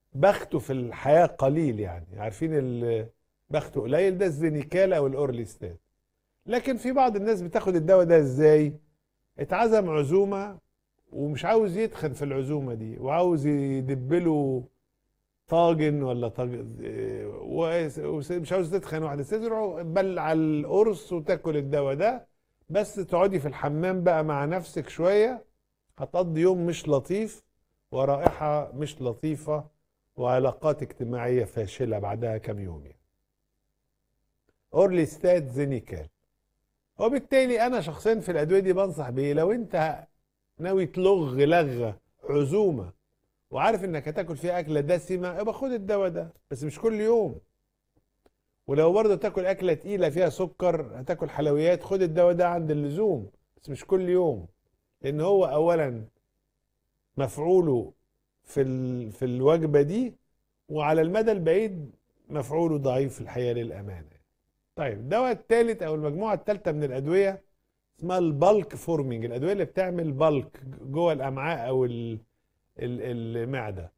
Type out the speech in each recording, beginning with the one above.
بخته في الحياه قليل يعني عارفين ال- بخته قليل ده الزينيكال او الاورليستات لكن في بعض الناس بتاخد الدواء ده ازاي اتعزم عزومه ومش عاوز يتخن في العزومه دي وعاوز يدبله طاجن ولا طاجن ومش عاوز تتخن واحده تزرعه بلع القرص وتاكل الدواء ده بس تقعدي في الحمام بقى مع نفسك شويه هتقضي يوم مش لطيف ورائحه مش لطيفه وعلاقات اجتماعيه فاشله بعدها كام يوم يعني. اورليستات زينيكال وبالتالي انا شخصيا في الادويه دي بنصح بيه لو انت ناوي تلغ لغه عزومه وعارف انك هتاكل فيها اكله دسمه يبقى خد الدواء ده بس مش كل يوم ولو برضه تاكل اكله تقيله فيها سكر هتاكل حلويات خد الدواء ده عند اللزوم بس مش كل يوم لان هو اولا مفعوله في ال... في الوجبه دي وعلى المدى البعيد مفعوله ضعيف في الحقيقه للامانه طيب الدواء الثالث او المجموعه الثالثه من الادويه اسمها البالك فورمينج الادويه اللي بتعمل بالك جوه الامعاء او ال... ال- المعده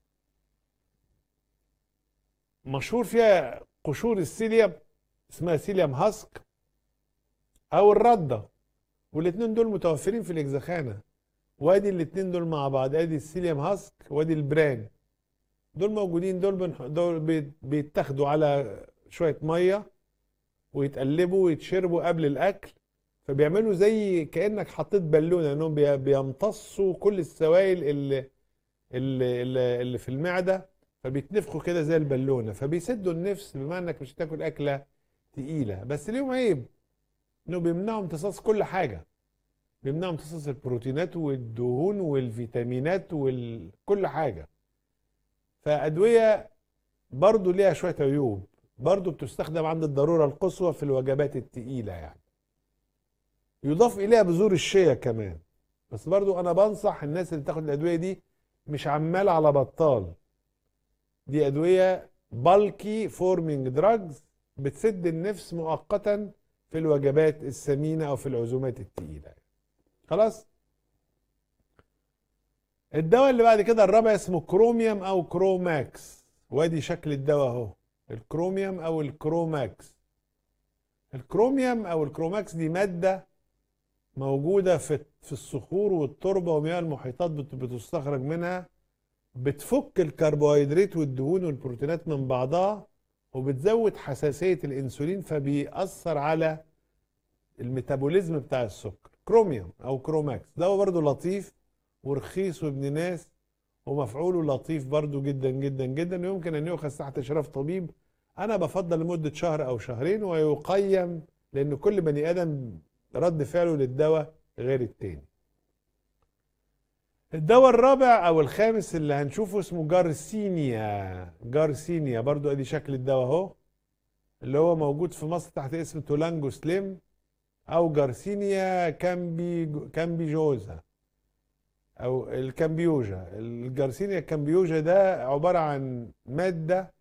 مشهور فيها قشور السيليوم اسمها سيليوم هاسك او الرده والاثنين دول متوفرين في الاجزخانه وادي الاثنين دول مع بعض ادي السيليوم هاسك وادي البران دول موجودين دول بنح... دول بيت- بيتاخدوا على شويه ميه ويتقلبوا ويتشربوا قبل الاكل فبيعملوا زي كانك حطيت بالونه انهم بي- بيمتصوا كل السوائل اللي اللي, اللي اللي في المعده فبيتنفخوا كده زي البالونه فبيسدوا النفس بما انك مش هتاكل اكله تقيله بس ليهم عيب انه بيمنعوا امتصاص كل حاجه بيمنعوا امتصاص البروتينات والدهون والفيتامينات وكل حاجه فادويه برضو ليها شويه عيوب برضو بتستخدم عند الضروره القصوى في الوجبات التقيله يعني يضاف اليها بذور الشيا كمان بس برضو انا بنصح الناس اللي تاخد الادويه دي مش عمال على بطال دي ادويه بالكي فورمينج دراجز بتسد النفس مؤقتا في الوجبات السمينه او في العزومات التقيله خلاص الدواء اللي بعد كده الرابع اسمه كروميوم او كروماكس وادي شكل الدواء اهو الكروميوم او الكروماكس الكروميوم او الكروماكس دي ماده موجوده في في الصخور والتربه ومياه المحيطات بت- بتستخرج منها بتفك الكربوهيدرات والدهون والبروتينات من بعضها وبتزود حساسيه الانسولين فبيأثر على الميتابوليزم بتاع السكر كروميوم او كروماكس دواء برضو لطيف ورخيص وابن ناس ومفعوله لطيف برضو جدا جدا جدا ويمكن ان يؤخذ تحت اشراف طبيب انا بفضل لمده شهر او شهرين ويقيم لان كل بني ادم رد فعله للدواء غير التاني الدواء الرابع او الخامس اللي هنشوفه اسمه جارسينيا جارسينيا برضو ادي شكل الدواء اهو اللي هو موجود في مصر تحت اسم تولانجو سليم او جارسينيا كامبي كامبيجوزا او الكامبيوجا الجارسينيا الكامبيوجا ده عبارة عن مادة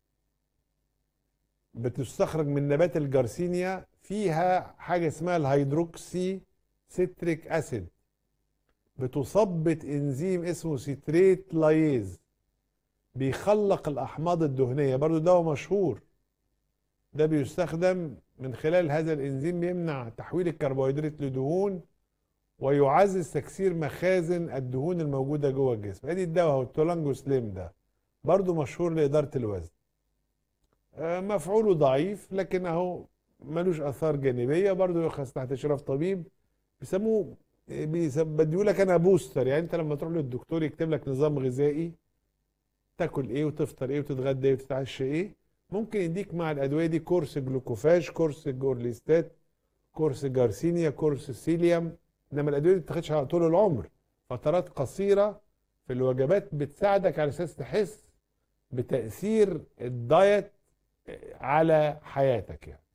بتستخرج من نبات الجارسينيا فيها حاجة اسمها الهيدروكسي سيتريك اسيد بتثبط انزيم اسمه سيتريت لايز بيخلق الاحماض الدهنيه برضو دواء مشهور ده بيستخدم من خلال هذا الانزيم بيمنع تحويل الكربوهيدرات لدهون ويعزز تكسير مخازن الدهون الموجوده جوه الجسم ادي الدواء هو التولانجو سليم ده برضو مشهور لاداره الوزن آه، مفعوله ضعيف لكن اهو ملوش اثار جانبيه برضو يؤخذ تحت اشراف طبيب بيسموه بديهوا لك انا بوستر يعني انت لما تروح للدكتور يكتب لك نظام غذائي تاكل ايه وتفطر ايه وتتغدى ايه وتتعشى ايه ممكن يديك مع الادويه دي كورس جلوكوفاج كورس جورليستات كورس جارسينيا كورس سيليوم انما الادويه دي ما بتاخدش على طول العمر فترات قصيره في الوجبات بتساعدك على اساس تحس بتاثير الدايت على حياتك يعني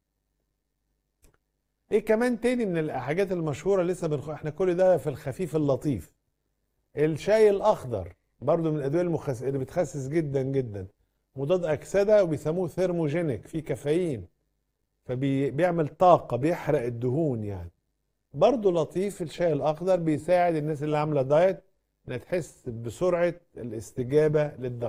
ايه كمان تاني من الحاجات المشهوره لسه بنخ... احنا كل ده في الخفيف اللطيف الشاي الاخضر برضو من الادويه المخس... اللي بتخسس جدا جدا مضاد اكسده وبيسموه ثيرموجينيك فيه كافيين فبيعمل طاقه بيحرق الدهون يعني برضو لطيف الشاي الاخضر بيساعد الناس اللي عامله دايت انها تحس بسرعه الاستجابه للدايت